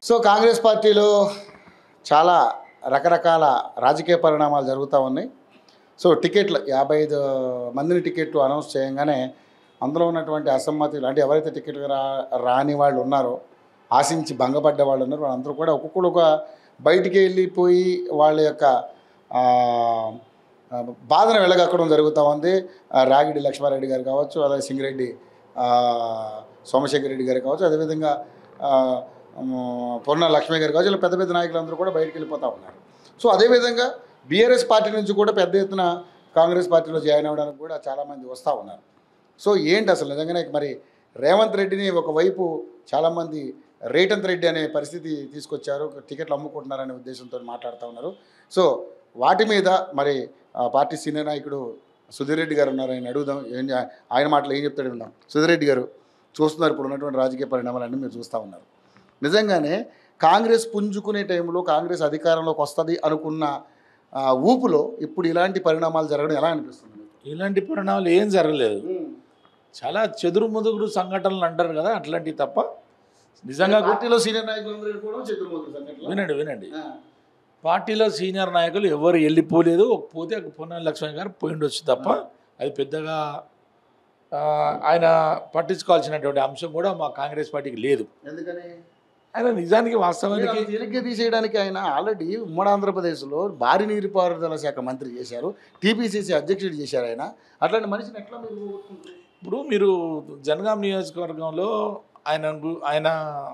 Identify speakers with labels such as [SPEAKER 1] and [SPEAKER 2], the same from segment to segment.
[SPEAKER 1] So Congress పార్టీలో చాలా రకరకాల రాజకీయ పరిణామాలు జరుగుతూ ఉన్నాయి సో టికెట్లు యాభై ఐదు మందిని టికెట్లు అనౌన్స్ చేయగానే అందులో ఉన్నటువంటి అసమ్మతులు అంటే ఎవరైతే టికెట్లు రా రాని వాళ్ళు ఉన్నారో ఆశించి భంగపడ్డ వాళ్ళు ఉన్నారో వాళ్ళందరూ కూడా ఒక్కొక్కడు ఒక బయటికి వెళ్ళిపోయి వాళ్ళ యొక్క ఆ, ఆ, బాధను వెళ్ళగక్కడం జరుగుతూ ఉంది ఆ, రాగిడి లక్ష్మారెడ్డి గారు కావచ్చు అలాగే సింగిరెడ్డి ఆ, సోమశేఖర్ రెడ్డి గారు కావచ్చు అదేవిధంగా ఆ, ఉమ్, పొన్న లక్ష్మి గారు కావచ్చు ఇలా పెద్ద పెద్ద నాయకులందరూ కూడా బయటికి వెళ్ళిపోతూ ఉన్నారు సో అదేవిధంగా బీఆర్ఎస్ పార్టీ నుంచి కూడా పెద్ద ఎత్తున కాంగ్రెస్ పార్టీలో జాయిన్ అవ్వడానికి కూడా చాలామంది వస్తూ ఉన్నారు సో ఏంటి అసలు నిజంగానే మరి రేవంత్ రెడ్డిని ఒకవైపు చాలామంది రేటంత్ రెడ్డి అనే పరిస్థితి తీసుకొచ్చారు టికెట్లు అమ్ముకుంటున్నారనే ఉద్దేశంతో మాట్లాడుతూ ఉన్నారు సో వాటి మీద మరి ఆ పార్టీ సీనియర్ నాయకుడు సుధీర్ రెడ్డి గారు ఉన్నారు ఆయన అడుగుదాం ఏం చే- ఆయన మాటలు ఏం చెప్తాడు విందాం సుధీర్ రెడ్డి గారు చూస్తున్నారు ఇప్పుడు ఉన్నటువంటి రాజకీయ పరిణామాలన్నీ మీరు చూస్తూ ఉన్నారు నిజంగానే కాంగ్రెస్ పుంజుకునే టైంలో కాంగ్రెస్ అధికారంలోకి వస్తుంది అనుకున్న ఆ, ఊపులో ఇప్పుడు ఇలాంటి పరిణామాలు జరగడం ఎలా అనిపిస్తుంది మీకు?
[SPEAKER 2] ఇలాంటి పరిణామాలు ఏం జరగలేదు చాలా చెదురు ముదుగురు సంఘటనలు అంటారు కదా అట్లాంటివి తప్ప నిజంగా గు-
[SPEAKER 1] పార్టీలో సీనియర్ నాయకులందరూ కూడా చతుర్మూర్తి సంఘటనలు.
[SPEAKER 2] వినండి వినండి
[SPEAKER 1] ఆ.
[SPEAKER 2] పార్టీలో సీనియర్ నాయకులు ఎవరు వెళ్ళిపోలేదు ఒక పోతే పొన్న లక్ష్మణ్ గారు పోయిండొచ్చు తప్ప అది పెద్దగా ఆ, ఆయన పట్టించుకోవాల్సినటువంటి అంశం కూడా మా కాంగ్రెస్ పార్టీకి లేదు
[SPEAKER 1] ఎందుకని
[SPEAKER 2] ఆయన నిజానికి వాస్తవానికి
[SPEAKER 1] తేలిగ్గా తీసేయడానికి ఆయన ఆల్రెడీ ఉమ్మడి ఆంధ్రప్రదేశ్లో భారీ నీటిపారుదల శాఖ మంత్రి చేశారు టీపీసీసీ అధ్యక్షుడు చేశారు ఆయన అట్లాంటి మనిషిని ఎట్లా మీరు పోగొట్టుకుంటారు?
[SPEAKER 2] ఇప్పుడు మీరు జనగాం నియోజకవర్గంలో ఆయన గు- ఆయన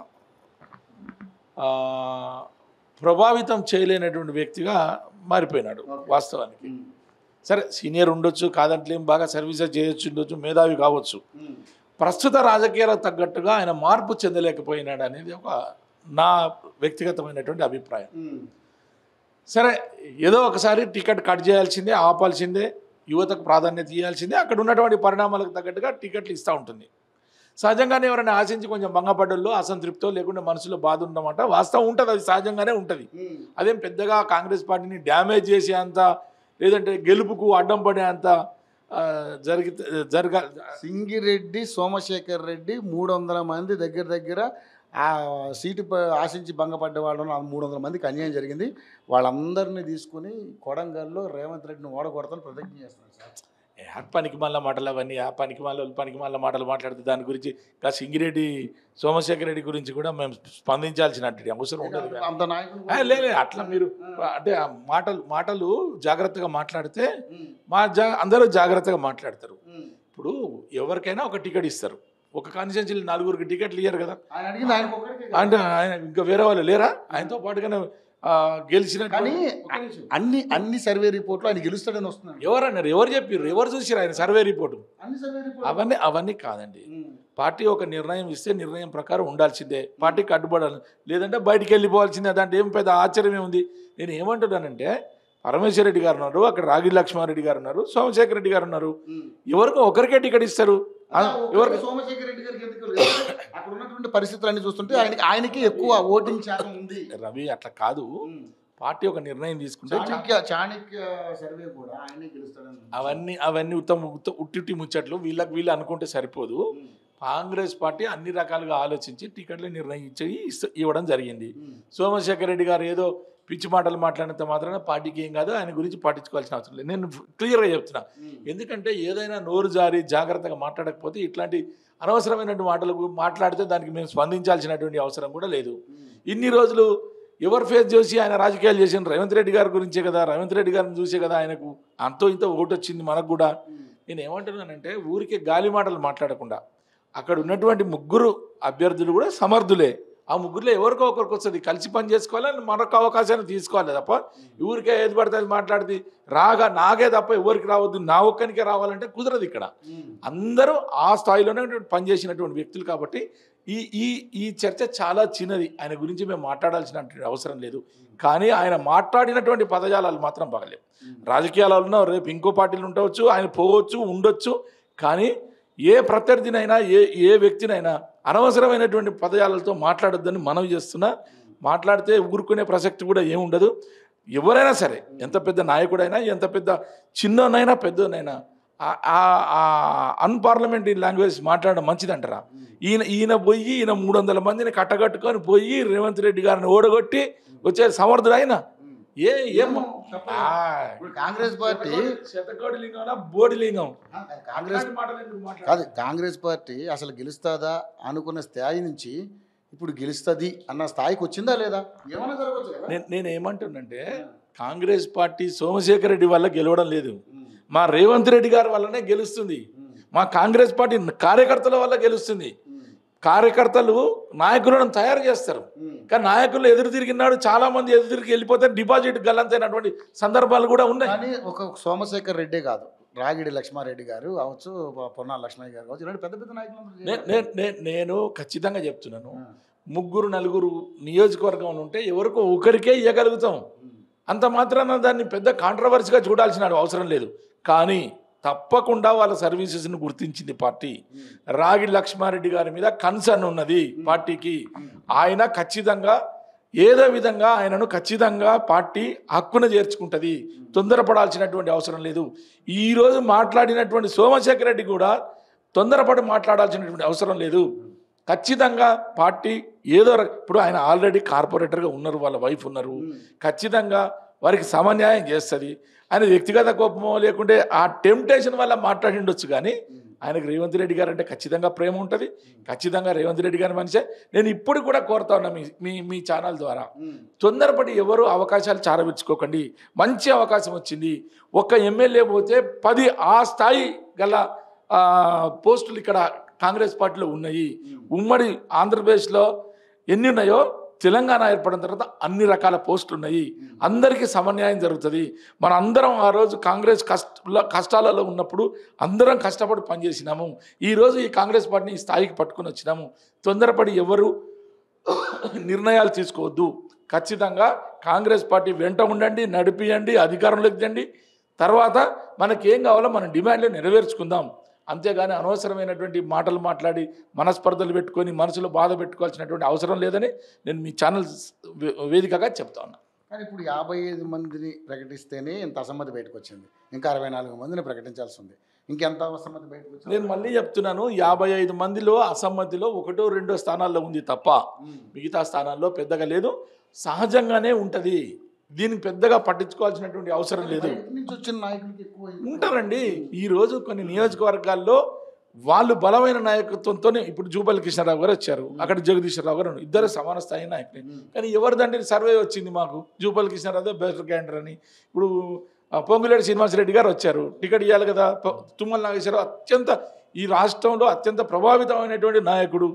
[SPEAKER 2] ఆ, ప్రభావితం చేయలేనటువంటి వ్యక్తిగా మారిపోయినాడు
[SPEAKER 1] Okay.
[SPEAKER 2] వాస్తవానికి సరే సీనియర్ ఉండొచ్చు కాదంట్లేం బాగా సర్వీసెస్ చేయొచ్చు ఉండొచ్చు మేధావి కావచ్చు ప్రస్తుత రాజకీయాలకు తగ్గట్టుగా ఆయన మార్పు చెందలేకపోయినాడు అనేది ఒక నా వ్యక్తిగతమైనటువంటి అభిప్రాయం సరే ఏదో ఒకసారి టికెట్ కట్ చేయాల్సిందే ఆపాల్సిందే యువతకు ప్రాధాన్యత ఇవ్వాల్సిందే అక్కడ ఉన్నటువంటి పరిణామాలకు తగ్గట్టుగా టికెట్లు ఇస్తూ ఉంటుంది సహజంగానే ఎవరైనా ఆశించి కొంచెం భంగపడ్డల్లో అసంతృప్తో లేకుంటే మనసులో బాధ ఉన్నమాట వాస్తవం ఉంటుంది అది సహజంగానే ఉంటుంది అదేం పెద్దగా కాంగ్రెస్ పార్టీని డ్యామేజ్ చేసే అంత లేదంటే గెలుపుకు అడ్డం పడే అంత ఆ, జరిగితే జరగ
[SPEAKER 1] సింగిరెడ్డి సోమశేఖర్ రెడ్డి మూడు వందల మంది దగ్గర దగ్గర ఆ సీటు ప- ఆశించి భంగపడ్డ వాళ్ళు మూడు వందల మందికి అన్యాయం జరిగింది వాళ్ళందరినీ తీసుకుని కొడంగల్లో రేవంత్ రెడ్డిని ఓడగొడతాను ప్రతిజ్ఞ చేస్తున్నాను సార్
[SPEAKER 2] ఏ, ఆ పనికి మళ్ళీ మాటలు అవన్నీ ఆ పనికి మళ్ళీ పనికి మళ్ళీ మాటలు మాట్లాడితే దాని గురించి ఇంకా సింగిరెడ్డి సోమశేఖర్ రెడ్డి గురించి కూడా మేము స్పందించాల్సినటువంటి అవసరం ఉండదు కదా.
[SPEAKER 1] అంత నాయకులు
[SPEAKER 2] ఆ, లే లే, అట్లా మీరు అంటే ఆ మాటలు మాటలు జాగ్రత్తగా మాట్లాడితే మా జా అందరూ జాగ్రత్తగా మాట్లాడతారు ఇప్పుడు ఎవరికైనా ఒక టికెట్ ఇస్తారు ఒక కాన్స్టిట్యూన్సీలో నలుగురికి టికెట్లు ఇయ్యరు కదా
[SPEAKER 1] ఆయన అడిగింది ఆయనకు ఒక్కడికే కదా.
[SPEAKER 2] అంటే ఆయన ఇంకా వేరే వాళ్ళు లేరా ఆయనతో పాటుగానే ఆ, గెలిచిన
[SPEAKER 1] కానీ అన్ని అన్ని సర్వే రిపోర్ట్లు ఆయన గెలుస్తాడని వస్తున్నాడు
[SPEAKER 2] ఎవరు అన్నారు ఎవరు చెప్పారు ఎవరు చూసారు ఆయన సర్వే రిపోర్టు
[SPEAKER 1] అన్ని సర్వే రిపోర్ట్
[SPEAKER 2] అవన్నీ అవన్నీ కాదండి పార్టీ ఒక నిర్ణయం ఇస్తే నిర్ణయం ప్రకారం ఉండాల్సిందే పార్టీకి కట్టుబడాలి లేదంటే బయటికి వెళ్ళిపోవాల్సిందే దాంట్లో ఏం పెద్ద ఆశ్చర్యం ఏముంది నేను ఏమంటున్నానంటే పరమేశ్వర రెడ్డి గారు ఉన్నారు అక్కడ రాగి లక్ష్మారెడ్డి గారు ఉన్నారు సోమశేఖర్ రెడ్డి గారు ఉన్నారు ఎవరికో ఒకరికే టికెట్ ఇస్తారు ఆ, ఎవరికి
[SPEAKER 1] సోమశేఖర్ రెడ్డి గారికి ఎందుకు లేదు? అక్కడ ఉన్నటువంటి పరిస్థితులన్నీ చూస్తుంటే ఆయనకి ఆయనకి ఎక్కువ ఓటింగ్ శాతం ఉంది
[SPEAKER 2] రవి అట్లా కాదు పార్టీ ఒక నిర్ణయం తీసుకుంటే చా-
[SPEAKER 1] చాణక్య చాణక్య సర్వే కూడా ఆయనే గెలుస్తాడని
[SPEAKER 2] అవన్నీ అవన్నీ ఉత్తమ ఉత్త- ఉట్టిట్టి ముచ్చట్లు వీళ్ళకి వీళ్ళు అనుకుంటే సరిపోదు కాంగ్రెస్ పార్టీ అన్ని రకాలుగా ఆలోచించి టికెట్లు నిర్ణయించి ఇస్త- ఇవ్వడం జరిగింది సోమశేఖర్ రెడ్డి గారు ఏదో పిచ్చి మాటలు మాట్లాడినంత మాత్రాన పార్టీకి ఏం కాదు ఆయన గురించి పట్టించుకోవాల్సిన అవసరం లేదు నేను క్లియర్గా చెప్తున్నా ఎందుకంటే ఏదైనా నోరు జారి జాగ్రత్తగా మాట్లాడకపోతే ఇట్లాంటి అనవసరమైనటువంటి మాటలు మాట్లాడితే దానికి మేము స్పందించాల్సినటువంటి అవసరం కూడా లేదు ఇన్ని రోజులు ఎవరు ఫేస్ చేసి ఆయన రాజకీయాలు చేసిన రేవంత్ రెడ్డి గారి గురించే కదా రేవంత్ రెడ్డి గారిని చూసే కదా ఆయనకు అంతో ఇంత ఓటు వచ్చింది మనకు కూడా నేను ఏమంటున్నానంటే ఊరికే గాలి మాటలు మాట్లాడకుండా అక్కడ ఉన్నటువంటి ముగ్గురు అభ్యర్థులు కూడా సమర్థులే ఆ ముగ్గురులో ఎవరికో ఒకరికి వస్తుంది కలిసి పని చేసుకోవాలని మరొక అవకాశాన్ని తీసుకోవాలి తప్ప ఊరికే ఏది పడితే అది మాట్లాడితే రాగా నాగే తప్ప ఎవరికి రావద్దు నా ఒక్కనికే రావాలంటే కుదరదు ఇక్కడ అందరూ ఆ స్థాయిలోనే పనిచేసినటువంటి వ్యక్తులు కాబట్టి ఈ ఈ ఈ చర్చ చాలా చిన్నది ఆయన గురించి మేము మాట్లాడాల్సినటువంటి అవసరం లేదు కానీ ఆయన మాట్లాడినటువంటి పదజాలాలు మాత్రం బాగలేవు రాజకీయాలలో రేపు ఇంకో పార్టీలు ఉండవచ్చు ఆయన పోవచ్చు ఉండొచ్చు కానీ ఏ ప్రత్యర్థినైనా ఏ ఏ వ్యక్తినైనా అనవసరమైనటువంటి పదజాలతో మాట్లాడొద్దని మనవి చేస్తున్నా మాట్లాడితే ఊరుకునే ప్రసక్తి కూడా ఏముండదు ఎవరైనా సరే ఎంత పెద్ద నాయకుడైనా ఎంత పెద్ద చిన్ననైనా పెద్దనైనా అన్పార్లమెంటరీ లాంగ్వేజ్ మాట్లాడడం మంచిదంటారా ఈయన ఈయన పోయి ఈయన మూడు వందల మందిని కట్టగట్టుకొని పోయి రేవంత్ రెడ్డి గారిని ఓడగొట్టి వచ్చే సమర్థుడు ఆయన ఏ ఏం ఆ,
[SPEAKER 1] ఇప్పుడు కాంగ్రెస్ పార్టీ
[SPEAKER 2] శతకోటి లింగం బోడి లింగం
[SPEAKER 1] కాంగ్రెస్
[SPEAKER 2] అట్లాంటి మాటలు ఎందుకు మాట్లాడతారు?
[SPEAKER 1] కాదు కాంగ్రెస్ పార్టీ అసలు గెలుస్తుందా అనుకున్న స్థాయి నుంచి ఇప్పుడు గెలుస్తుంది అన్న స్థాయికి వచ్చిందా లేదా ఏమైనా జరగవచ్చు కదా
[SPEAKER 2] నేను నేను ఏమంటున్నంటే కాంగ్రెస్ పార్టీ సోమశేఖర్ రెడ్డి వల్ల గెలవడం లేదు మా రేవంత్ రెడ్డి గారి వల్లనే గెలుస్తుంది మా కాంగ్రెస్ పార్టీ కార్యకర్తల వల్ల గెలుస్తుంది కార్యకర్తలు నాయకులను తయారు చేస్తారు కానీ నాయకులు ఎదురు తిరిగినాడు చాలా మంది ఎదురు తిరిగి వెళ్ళిపోతే డిపాజిట్ గల్లంతైనటువంటి సందర్భాలు కూడా ఉన్నాయి
[SPEAKER 1] కానీ ఒక సోమశేఖర్ రెడ్డే కాదు రాగిడి లక్ష్మారెడ్డి గారు కావచ్చు పొన్నాల లక్ష్మయ్య గారు కావచ్చు ఇలాంటి పెద్ద పెద్ద నాయకులు
[SPEAKER 2] నే- నే- నే- నేను ఖచ్చితంగా చెప్తున్నాను ముగ్గురు నలుగురు నియోజకవర్గం ఉంటే ఎవరికో ఒకరికే ఇవ్వగలుగుతాం అంత మాత్రాన దాన్ని పెద్ద కాంట్రవర్సీగా చూడాల్సిన అవసరం లేదు కానీ తప్పకుండా వాళ్ళ సర్వీసెస్ని గుర్తించింది పార్టీ రాగి లక్ష్మారెడ్డి గారి మీద కన్సర్న్ ఉన్నది పార్టీకి ఆయన ఖచ్చితంగా ఏదో విధంగా ఆయనను ఖచ్చితంగా పార్టీ హక్కున చేర్చుకుంటుంది తొందరపడాల్సినటువంటి అవసరం లేదు ఈరోజు మాట్లాడినటువంటి సోమశేఖర్ రెడ్డి కూడా తొందరపడి మాట్లాడాల్సినటువంటి అవసరం లేదు ఖచ్చితంగా పార్టీ ఏదో రక- ఇప్పుడు ఆయన ఆల్రెడీ కార్పొరేటర్గా ఉన్నారు వాళ్ళ వైఫ్ ఉన్నారు ఖచ్చితంగా వారికి సమన్యాయం చేస్తుంది ఆయన వ్యక్తిగత కోపమో లేకుంటే ఆ టెంప్టేషన్ వల్ల మాట్లాడిండొచ్చు కానీ ఆయనకు రేవంత్ రెడ్డి గారు అంటే ఖచ్చితంగా ప్రేమ ఉంటుంది ఖచ్చితంగా రేవంత్ రెడ్డి గారి మనిషే నేను ఇప్పుడు కూడా కోరుతా ఉన్నా మీ మీ మీ ఛానల్ ద్వారా తొందరపడి ఎవరు అవకాశాలు చారవించుకోకండి మంచి అవకాశం వచ్చింది ఒక్క ఎమ్మెల్యే పోతే పది ఆ స్థాయి గల ఆ, పోస్టులు ఇక్కడ కాంగ్రెస్ పార్టీలో ఉన్నాయి ఉమ్మడి ఆంధ్రప్రదేశ్లో ఎన్ని ఉన్నాయో తెలంగాణ ఏర్పడిన తర్వాత అన్ని రకాల పోస్టులు ఉన్నాయి అందరికీ సమన్యాయం జరుగుతుంది మన అందరం ఆ రోజు కాంగ్రెస్ కష్ట కష్టాలలో ఉన్నప్పుడు అందరం కష్టపడి పనిచేసినాము ఈరోజు ఈ కాంగ్రెస్ పార్టీని ఈ స్థాయికి పట్టుకొని వచ్చినాము తొందరపడి ఎవరు నిర్ణయాలు తీసుకోవద్దు ఖచ్చితంగా కాంగ్రెస్ పార్టీ వెంట ఉండండి నడిపియండి అధికారంలోకి తండి తర్వాత మనకి ఏం కావాలో మన డిమాండ్లు నెరవేర్చుకుందాం అంతేగాని అనవసరమైనటువంటి మాటలు మాట్లాడి మనస్పర్ధలు పెట్టుకొని మనసులో బాధ పెట్టుకోవాల్సినటువంటి అవసరం లేదని నేను మీ ఛానల్ వే- వేదికగా చెప్తా ఉన్నా
[SPEAKER 1] కానీ ఇప్పుడు యాభై ఐదు మందిని ప్రకటిస్తేనే ఇంత అసమ్మతి బయటకు వచ్చింది ఇంకా అరవై నాలుగు మందిని ప్రకటించాల్సి ఉంది ఇంకెంత అసమ్మతి బయటకు వచ్చింది
[SPEAKER 2] నేను మళ్ళీ చెప్తున్నాను యాభై ఐదు మందిలో అసమ్మతిలో ఒకటో రెండో స్థానాల్లో ఉంది తప్ప మిగతా స్థానాల్లో పెద్దగా లేదు సహజంగానే ఉంటుంది దీనికి పెద్దగా పట్టించుకోవాల్సినటువంటి అవసరం లేదు
[SPEAKER 1] బయట నుంచి వచ్చిన నాయకులకి ఎక్కువ
[SPEAKER 2] ఉంటారండి ఈరోజు కొన్ని నియోజకవర్గాల్లో వాళ్ళు బలమైన నాయకత్వంతో ఇప్పుడు జూపల్లి కృష్ణారావు గారు వచ్చారు అక్కడ జగదీశ్వరరావు గారు ఉన్నారు. ఇద్దరు సమాన స్థాయి నాయకులే కానీ ఎవరిదంటే సర్వే వచ్చింది మాకు జూపల్లి కృష్ణారావు బెస్ట్ క్యాండర్ అని ఇప్పుడు ఆ, పొంగులేటి శ్రీనివాసరెడ్డి గారు వచ్చారు టికెట్ ఇవ్వాలి కదా ప- తుమ్మల నాగేశ్వరరావు అత్యంత ఈ రాష్ట్రంలో అత్యంత ప్రభావితమైనటువంటి నాయకుడు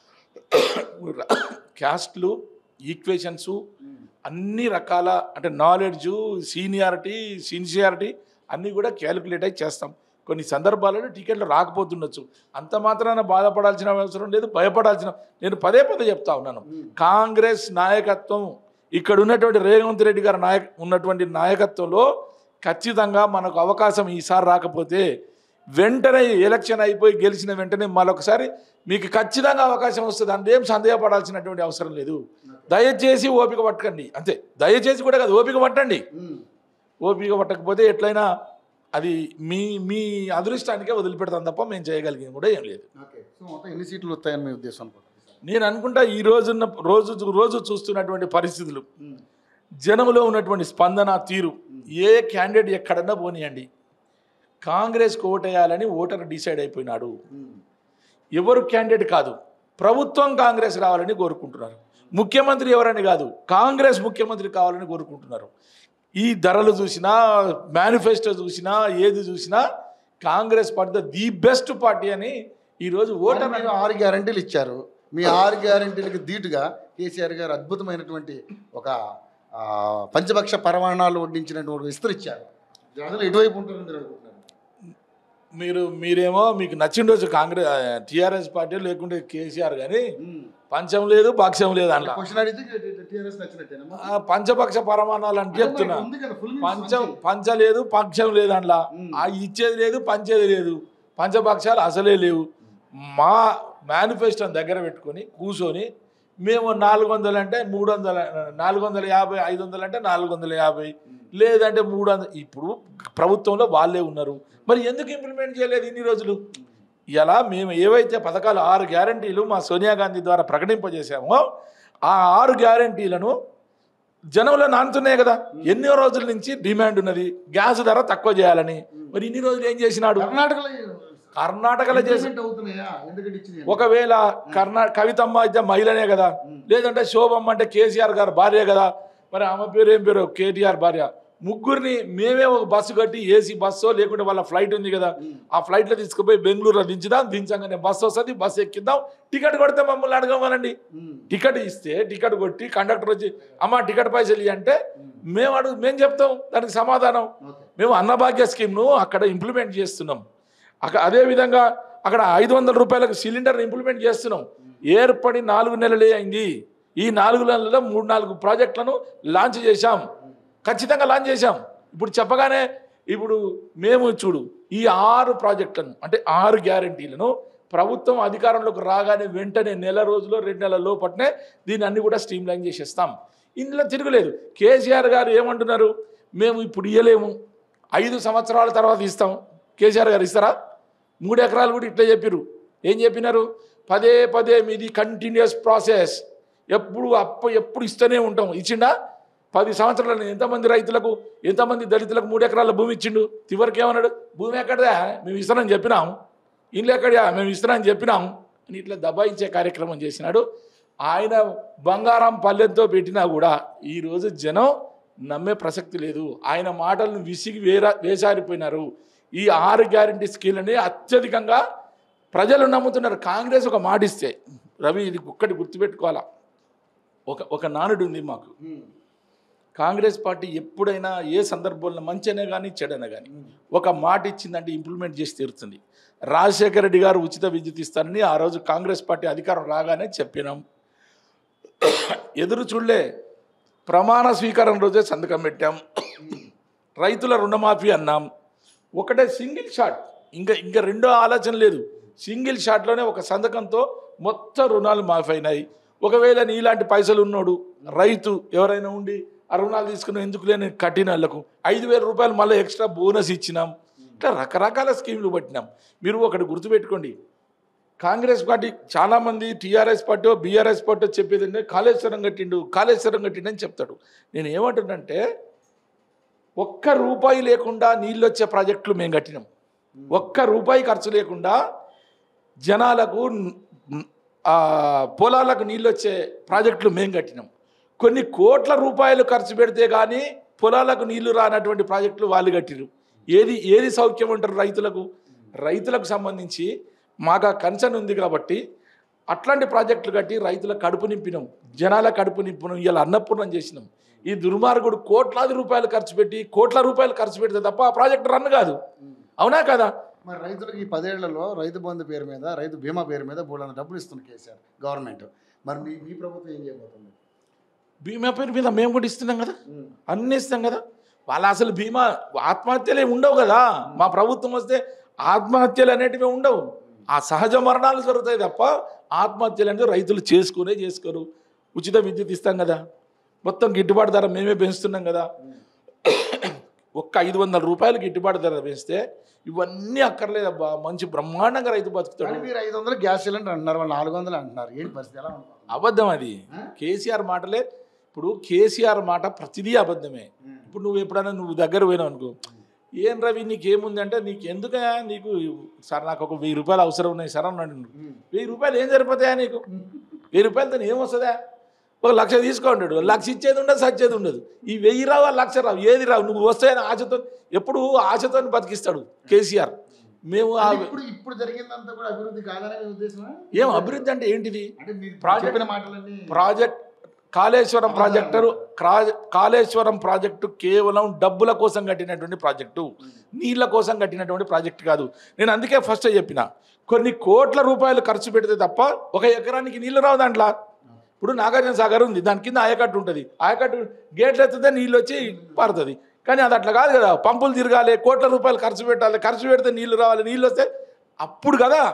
[SPEAKER 2] క్యాస్ట్లు ఈక్వేషన్స్ అన్ని రకాల అంటే నాలెడ్జు సీనియారిటీ సిన్సియారిటీ అన్నీ కూడా క్యాలిక్యులేట్ అయి చేస్తాం కొన్ని సందర్భాలలో టికెట్లు రాకపోతుండొచ్చు అంత మాత్రాన బాధపడాల్సిన అవసరం లేదు భయపడాల్సిన నేను పదే పదే చెప్తా ఉన్నాను కాంగ్రెస్ నాయకత్వం ఇక్కడ ఉన్నటువంటి రేవంత్ రెడ్డి గారి నాయక ఉన్నటువంటి నాయకత్వంలో ఖచ్చితంగా మనకు అవకాశం ఈసారి రాకపోతే వెంటనే ఎలక్షన్ అయిపోయి గెలిచిన వెంటనే మరొకసారి మీకు ఖచ్చితంగా అవకాశం వస్తుంది అంటే ఏం సందేహపడాల్సినటువంటి అవసరం లేదు దయచేసి ఓపిక పట్టకండి అంతే దయచేసి కూడా కాదు ఓపిక పట్టండి ఓపిక పట్టకపోతే ఎట్లయినా అది మీ మీ అదృష్టానికే వదిలిపెడతాం తప్ప మేము చేయగలిగింది కూడా ఏం లేదు
[SPEAKER 1] ఓకే సో మొత్తం ఎన్ని సీట్లు వస్తాయని మీ ఉద్దేశం అనుకుంటున్నారు
[SPEAKER 2] నేను అనుకుంటా ఈ రోజున్న రోజు రోజు చూస్తున్నటువంటి పరిస్థితులు జనంలో ఉన్నటువంటి స్పందన తీరు ఏ క్యాండిడేట్ ఎక్కడన్నా పోనీయండి కాంగ్రెస్కి ఓటేయాలని ఓటర్ డిసైడ్ అయిపోయినాడు ఎవరు క్యాండిడేట్ కాదు ప్రభుత్వం కాంగ్రెస్ రావాలని కోరుకుంటున్నారు ముఖ్యమంత్రి ఎవరని కాదు కాంగ్రెస్ ముఖ్యమంత్రి కావాలని కోరుకుంటున్నారు ఈ ధరలు చూసినా మేనిఫెస్టో చూసినా ఏది చూసినా Congress party the best party అని ఈరోజు ఓటర్
[SPEAKER 1] మీరు ఆరు గ్యారంటీలు ఇచ్చారు మీ ఆరు గ్యారంటీలకు ధీటుగా కేసీఆర్ గారు అద్భుతమైనటువంటి ఒక ఆ, పంచపక్ష పరమాణాలు వడ్డించినటువంటి విస్తరిచ్చారు ప్రజలు ఎటువైపు ఉంటారని మీరు అనుకుంటున్నారు
[SPEAKER 2] మీరు మీరేమో మీకు నచ్చిండొచ్చు కాంగ్రెస్ టీఆర్ఎస్ పార్టీ లేకుంటే కేసీఆర్ కానీ పంచం లేదు పక్షం లేదు అందులో
[SPEAKER 1] క్వశ్చన్ అడిగితే టీఆర్ఎస్ నచ్చినట్టేనమ్మా
[SPEAKER 2] ఆ, పంచపక్ష పరమాణాలు అని చెప్తున్నా
[SPEAKER 1] ఉంది కదా ఫుల్
[SPEAKER 2] పంచం పంచ లేదు పక్షం లేదు అందులో ఆ ఇచ్చేది లేదు పంచేది లేదు పంచపక్షాలు అసలే లేవు మా మేనిఫెస్టోని దగ్గర పెట్టుకొని కూర్చొని మేము నాలుగు వందలు అంటే మూడు వందల నాలుగు వందల యాభై ఐదు వందలు అంటే నాలుగు వందల యాభై లేదంటే మూడు వందలు ఇప్పుడు ప్రభుత్వంలో వాళ్ళే ఉన్నారు మరి ఎందుకు ఇంప్లిమెంట్ చేయలేదు ఇన్ని రోజులు ఇలా మేము ఏవైతే పథకాలు ఆరు గ్యారంటీలు మా సోనియా గాంధీ ద్వారా ప్రకటింపజేశామో ఆ ఆరు గ్యారంటీలను జనంలో నానుతున్నాయి కదా ఎన్నో రోజుల నుంచి డిమాండ్ ఉన్నది గ్యాస్ ధర తక్కువ చేయాలని మరి ఇన్ని రోజులు ఏం చేసినాడు
[SPEAKER 1] కర్ణాటకలో
[SPEAKER 2] కర్ణాటకలో చేసి
[SPEAKER 1] implement అవుతున్నాయా ఎందుకంటే ఇచ్చింది
[SPEAKER 2] ఒకవేళ కర్ణా కవితమ్మ అయితే మహిళనే కదా లేదంటే శోభమ్మ అంటే కేసీఆర్ గారు భార్య కదా మరి ఆమె పేరు ఏం పేరు కేటీఆర్ భార్య ముగ్గురిని మేమే ఒక బస్సు కట్టి ఏసీ బస్సో లేకుంటే వాళ్ళ ఫ్లైట్ ఉంది కదా ఆ ఫ్లైట్లో తీసుకుపోయి బెంగళూరులో దించుదాం దించగానే బస్సు వస్తుంది బస్సు ఎక్కిద్దాం టికెట్ కొడితే మమ్మల్ని అడగమనండి టికెట్ ఇస్తే టికెట్ కొట్టి కండక్టర్ వచ్చి అమ్మ టికెట్ పైసలు ఇయ్యి అంటే మేము అడుగు మేము చెప్తాం దానికి సమాధానం మేము అన్నభాగ్య స్కీమ్ను అక్కడ ఇంప్లిమెంట్ చేస్తున్నాం అక్కడ అదేవిధంగా అక్కడ ఐదు వందల రూపాయలకు సిలిండర్ ఇంప్లిమెంట్ చేస్తున్నాం ఏర్పడి నాలుగు నెలలే అయింది ఈ నాలుగు నెలల్లో మూడు నాలుగు ప్రాజెక్టులను లాంచ్ చేశాం ఖచ్చితంగా లాంచ్ చేశాం ఇప్పుడు చెప్పగానే ఇప్పుడు మేము చూడు ఈ ఆరు ప్రాజెక్టులను అంటే ఆరు గ్యారంటీలను ప్రభుత్వం అధికారంలోకి రాగానే వెంటనే నెల రోజుల్లో రెండు నెలల లోపట్నే దీన్ని అన్ని కూడా స్ట్రీమ్ లైన్ చేసేస్తాం ఇందులో తిరగలేదు కేసీఆర్ గారు ఏమంటున్నారు మేము ఇప్పుడు ఇయ్యలేము ఐదు సంవత్సరాల తర్వాత ఇస్తాం కేసీఆర్ గారు ఇస్తారా మూడు ఎకరాలు కూడా ఇట్లా చెప్పిర్రు ఏం చెప్పినారు పదే పదే మీది కంటిన్యూస్ ప్రాసెస్ ఎప్పుడు అప్పు ఎప్పుడు ఇస్తూనే ఉంటాం ఇచ్చిండా పది సంవత్సరాలు ఎంతమంది రైతులకు ఎంతమంది దళితులకు మూడు ఎకరాల భూమి ఇచ్చిండు చివరికి ఏమన్నాడు భూమి ఎక్కడదా మేము ఇస్తానని చెప్పినాం ఇల్లు ఎక్కడా మేము ఇస్తానని చెప్పినాం అని ఇట్లా దబాయించే కార్యక్రమం చేసినాడు ఆయన బంగారం పల్లెంతో పెట్టినా కూడా ఈరోజు జనం నమ్మే ప్రసక్తి లేదు ఆయన మాటలను విసిగి వేరా వేసారిపోయినారు ఈ ఆరు గ్యారంటీ స్కీమ్లని అత్యధికంగా ప్రజలు నమ్ముతున్నారు కాంగ్రెస్ ఒక మాట ఇస్తే రవి ఇది ఒక్కటి గుర్తుపెట్టుకోవాలా ఒక ఒక నానుడు ఉంది మాకు కాంగ్రెస్ పార్టీ ఎప్పుడైనా ఏ సందర్భంలో మంచైనా కానీ చెడైనా కానీ ఒక మాట ఇచ్చిందంటే ఇంప్లిమెంట్ చేసి తీరుతుంది రాజశేఖర రెడ్డి గారు ఉచిత విద్యుత్ ఇస్తారని ఆ రోజు కాంగ్రెస్ పార్టీ అధికారం రాగానే చెప్పినాం ఎదురు చూడలే ప్రమాణ స్వీకారం రోజే సంతకం పెట్టాం రైతుల రుణమాఫీ అన్నాం ఒకటే సింగిల్ షాట్ ఇంకా ఇంకా రెండో ఆలోచన లేదు సింగిల్ షాట్లోనే ఒక సంతకంతో మొత్తం రుణాలు మాఫీ అయినాయి ఒకవేళ నీలాంటి పైసలు ఉన్నోడు రైతు ఎవరైనా ఉండి ఆ రుణాలు తీసుకుని ఎందుకు లేని కట్టిన వాళ్ళకు ఐదు వేల రూపాయలు మళ్ళీ ఎక్స్ట్రా బోనస్ ఇచ్చినాం ఇట్లా రకరకాల స్కీములు పట్టినాం మీరు ఒకటి గుర్తుపెట్టుకోండి కాంగ్రెస్ పార్టీ చాలామంది టీఆర్ఎస్ పార్టీ బీఆర్ఎస్ పార్టీ చెప్పేది అంటే కాళేశ్వరం కట్టిండు కాళేశ్వరం కట్టిండు అని చెప్తాడు నేను ఏమంటున్నంటే ఒక్క రూపాయి లేకుండా నీళ్ళు వచ్చే ప్రాజెక్టులు మేము కట్టినాం ఒక్క రూపాయి ఖర్చు లేకుండా జనాలకు న్- ఆ, పొలాలకు నీళ్ళు వచ్చే ప్రాజెక్టులు మేము కట్టినాం కొన్ని కోట్ల రూపాయలు ఖర్చు పెడితే కానీ పొలాలకు నీళ్లు రానటువంటి ప్రాజెక్టులు వాళ్ళు కట్టిరు ఏది ఏది సౌఖ్యం అంటారు రైతులకు రైతులకు సంబంధించి మాకు ఆ కన్సర్న్ ఉంది కాబట్టి అట్లాంటి ప్రాజెక్టులు కట్టి రైతుల కడుపు నింపినాం జనాల కడుపు నింపినాం ఇలా అన్నపూర్ణం చేసినాం ఈ దుర్మార్గుడు కోట్లాది రూపాయలు ఖర్చు పెట్టి కోట్ల రూపాయలు ఖర్చు పెడితే తప్ప ఆ ప్రాజెక్ట్ రన్ కాదు అవునా కదా
[SPEAKER 1] మరి రైతులకు ఈ పదేళ్లలో రైతు బంధు పేరు మీద రైతు బీమా పేరు మీద బోళ్ళంత డబ్బులు ఇస్తుంది కేసీఆర్ గవర్నమెంట్ మరి మీ మీ ప్రభుత్వం ఏం చేయబోతుంది
[SPEAKER 2] బీమా పేరు మీద మేము కూడా ఇస్తున్నాం కదా అన్నీ ఇస్తాం కదా వాళ్ళ అసలు బీమా ఆత్మహత్యలే ఉండవు కదా మా ప్రభుత్వం వస్తే ఆత్మహత్యలు అనేటివి ఉండవు ఆ సహజ మరణాలు జరుగుతాయి తప్ప ఆత్మహత్యలు అంటే రైతులు చేసుకునే చేసుకోరు ఉచిత విద్యుత్ ఇస్తాం కదా మొత్తం గిట్టుబాటు ధర మేమే పెంచుతున్నాం కదా ఒక్క ఐదు వందల రూపాయలు గిట్టుబాటు ధర పెంచితే ఇవన్నీ అక్కర్లేదబ్బా మంచి బ్రహ్మాండంగా రైతు
[SPEAKER 1] కానీ
[SPEAKER 2] బతుకుతాడు
[SPEAKER 1] మీరు ఐదు వందలు గ్యాస్ సిలిండర్ అంటున్నారు వాళ్ళు నాలుగు వందలు అంటున్నారు ఏంటి పరిస్థితి ఎలా ఉంటుంది
[SPEAKER 2] అబద్ధం అది కేసీఆర్ మాటలే ఇప్పుడు కేసీఆర్ మాట ప్రతిదీ అబద్ధమే ఇప్పుడు నువ్వు ఎప్పుడైనా నువ్వు దగ్గర పోయినావు అనుకో ఏం రవి నీకేముంది అంటే నీకు ఎందుక నీకు సార్ నాకు ఒక వెయ్యి రూపాయలు అవసరం ఉన్నాయి సార్ అన్నాడు వెయ్యి రూపాయలు ఏం సరిపోతాయా నీకు వెయ్యి రూపాయలతో ఏం వస్తుందా ఒక లక్ష తీసుకుంటాడు లక్ష ఇచ్చేది ఉండదు సచ్చేది ఉండదు ఈ వెయ్యి రావు ఆ లక్ష రావు ఏది రావు నువ్వు వస్తాయని ఆశతో ఎప్పుడు ఆశతో బతికిస్తాడు కేసీఆర్ మేము ఆ
[SPEAKER 1] ఇప్పుడు ఇప్పుడు జరిగిందంతా కూడా అభివృద్ధి కాదనే మీ ఉద్దేశమా
[SPEAKER 2] ఏం అభివృద్ధి అంటే ఏంటిది
[SPEAKER 1] అంటే మీరు
[SPEAKER 2] ప్రాజెక్ట్-
[SPEAKER 1] చెప్పిన మాటలన్నీ
[SPEAKER 2] ప్రాజెక్ట్ కాళేశ్వరం ప్రాజెక్టు క్రా- కాళేశ్వరం ప్రాజెక్టు కేవలం డబ్బుల కోసం కట్టినటువంటి ప్రాజెక్టు నీళ్ళ కోసం కట్టినటువంటి ప్రాజెక్ట్ కాదు నేను అందుకే ఫస్ట్ చెప్పిన కొన్ని కోట్ల రూపాయలు ఖర్చు పెడితే తప్ప ఒక ఎకరానికి నీళ్ళు రావు దాంట్లో ఇప్పుడు నాగార్జున సాగర్ ఉంది దాని కింద ఆయకట్టు ఉంటుంది ఆయకట్టు గేట్లు ఎత్తితే నీళ్ళు వచ్చి పారుతుంది కానీ అది అట్లా కాదు కదా పంపులు తిరగాలి కోట్ల రూపాయలు ఖర్చు పెట్టాలి ఖర్చు పెడితే నీళ్లు రావాలి నీళ్ళు వస్తే అప్పుడు కదా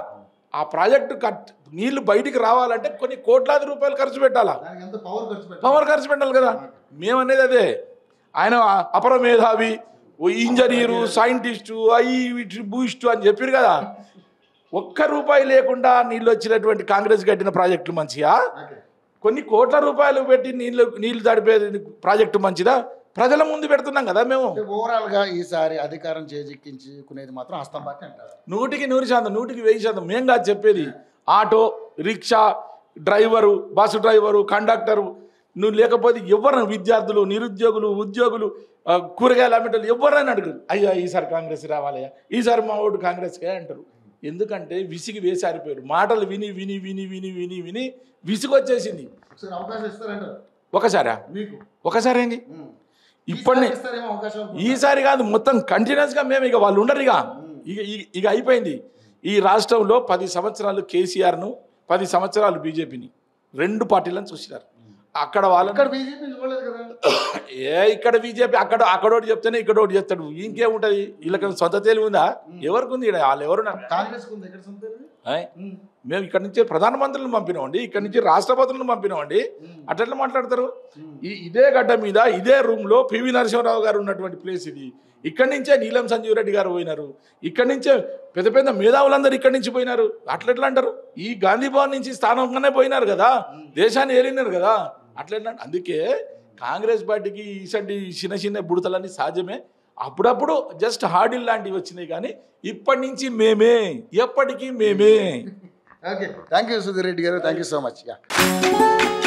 [SPEAKER 2] ఆ ప్రాజెక్టు కట్ నీళ్లు బయటికి రావాలంటే కొన్ని కోట్లాది రూపాయలు ఖర్చు పెట్టాలా
[SPEAKER 1] దానికి ఎంత పవర్ ఖర్చు పెట్టాలి?
[SPEAKER 2] పవర్ ఖర్చు పెట్టాలి కదా మేమనేది అదే ఆయన అపర మేధావి ఓ ఇంజనీరు సైంటిస్టు అయి ఇటు బూస్టు అని చెప్పారు కదా ఒక్క రూపాయి లేకుండా నీళ్ళు వచ్చినటువంటి కాంగ్రెస్ కట్టిన ప్రాజెక్టులు మంచిగా
[SPEAKER 1] ఓకే.
[SPEAKER 2] కొన్ని కోట్ల రూపాయలు పెట్టి నీళ్ళు నీళ్లు తడిపే ప్రాజెక్టు మంచిదా ప్రజల ముందు పెడుతున్నాం కదా మేము
[SPEAKER 1] అంటే ఓవరాల్ గా ఈసారి అధికారం చేజిక్కించుకునేది మాత్రం హస్తం పార్టీ అంటారు
[SPEAKER 2] నూటికి నూరు శాతం నూటికి వెయ్యి శాతం మేం కాదు చెప్పేది auto rickshaw driver bus driver conductor నువ్వు లేకపోతే ఎవరు విద్యార్థులు నిరుద్యోగులు ఉద్యోగులు ఆ, కూరగాయల అమ్మేటోళ్ళు ఎవరైనా అడుగురు అయ్యా ఈసారి కాంగ్రెస్ రావాలయ్యా ఈసారి మా ఓటు కాంగ్రెస్కే అంటారు ఎందుకంటే విసిగి వేసారిపోయారు మాటలు విని విని విని విని విని విని విసిగొచ్చేసింది
[SPEAKER 1] ఒకసారి అవకాశం ఇస్తారంటారు
[SPEAKER 2] ఒకసారా
[SPEAKER 1] మీకు
[SPEAKER 2] ఒకసారి ఏంది
[SPEAKER 1] ఉమ్.
[SPEAKER 2] ఇప్పటిని
[SPEAKER 1] ఈసారి ఇస్తారేమో అవకాశం
[SPEAKER 2] ఈసారి కాదు మొత్తం కంటిన్యూస్గా మేము ఇక వాళ్ళు ఉండరు ఇక ఇక ఇక- ఇక అయిపోయింది ఈ రాష్ట్రంలో పది సంవత్సరాలు కేసీఆర్ను పది సంవత్సరాలు బీజేపీని రెండు పార్టీలను చూసినారు అక్కడ వాళ్ళని
[SPEAKER 1] ఇక్కడ బీజేపీ చూడలేదు కదా
[SPEAKER 2] ఏ ఇక్కడ బీజేపీ అక్కడ అక్కడోటి చెప్తేనే ఇక్కడ ఒకటి చెప్తాడు ఇంకేముంటది వీళ్ళకి సొంత తెలివి ఉందా ఎవరికి ఉంది ఈడ? వాళ్ళు ఎవరున్నారు
[SPEAKER 1] కాంగ్రెస్ ఉంది ఎక్కడ సొంత
[SPEAKER 2] ఆయ్? మేము ఇక్కడ నుంచి ప్రధానమంత్రులను పంపినామండి ఇక్కడ నుంచి రాష్ట్రపతులను పంపినామండి అట్లా మాట్లాడతారు ఈ ఇదే గడ్డ మీద ఇదే రూమ్లో పివి నరసింహరావు గారు ఉన్నటువంటి ప్లేస్ ఇది ఇక్కడి నుంచే నీలం సంజీవ్ రెడ్డి గారు పోయినారు ఇక్కడి నుంచే పెద్ద పెద్ద మేధావులందరూ ఇక్కడి నుంచి పోయినారు అట్లా ఎట్లా అంటారు ఈ గాంధీ భవన్ నుంచి స్థానంగానే పోయినారు కదా దేశాన్ని ఏలినారు కదా అట్లా ఎట్లా అంటారు? అందుకే కాంగ్రెస్ పార్టీకి ఇసంటి చిన్న చిన్న బుడతలన్నీ సహజమే అప్పుడప్పుడు జస్ట్ హార్డిల్ లాంటివి వచ్చినాయి కానీ ఇప్పటి నుంచి మేమే ఎప్పటికీ మేమే
[SPEAKER 1] okay thank you Sudheer Reddy garu thank you so much